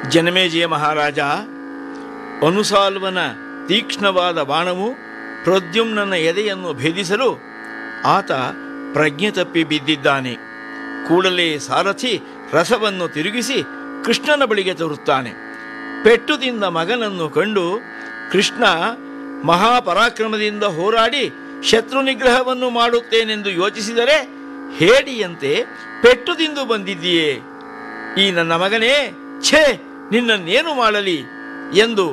ಜನಮೇಜಯ ಮಹಾರಾಜ ಅನುಸಾಲ್ವನ ತೀಕ್ಷ್ಣವಾದ ಬಾಣವು ಪ್ರದ್ಯುಮ್ನನ ಎದೆಯನ್ನು ಭೇದಿಸಲು ಆತ ಪ್ರಜ್ಞೆ ತಪ್ಪಿ ಬಿದ್ದಿದ್ದಾನೆ ಕೂಡಲೇ ಸಾರಥಿ ರಸವನ್ನು ತಿರುಗಿಸಿ ಕೃಷ್ಣನ ಬಳಿಗೆ ತರುತ್ತಾನೆ ಪೆಟ್ಟು ತಿಂದ ಮಗನನ್ನು ಕಂಡು ಕೃಷ್ಣ ಮಹಾಪರಾಕ್ರಮದಿಂದ ಹೋರಾಡಿ ಶತ್ರು ನಿಗ್ರಹವನ್ನು ಮಾಡುತ್ತೇನೆಂದು ಯೋಚಿಸಿದರೆ ಹೇಡಿಯಂತೆ ಪೆಟ್ಟು ತಿಂದು ಬಂದಿದ್ದೀಯೇ ಈ ನನ್ನ ಮಗನೇ ಛೇ ನಿನ್ನನ್ನೇನು ಮಾಡಲಿ ಎಂದು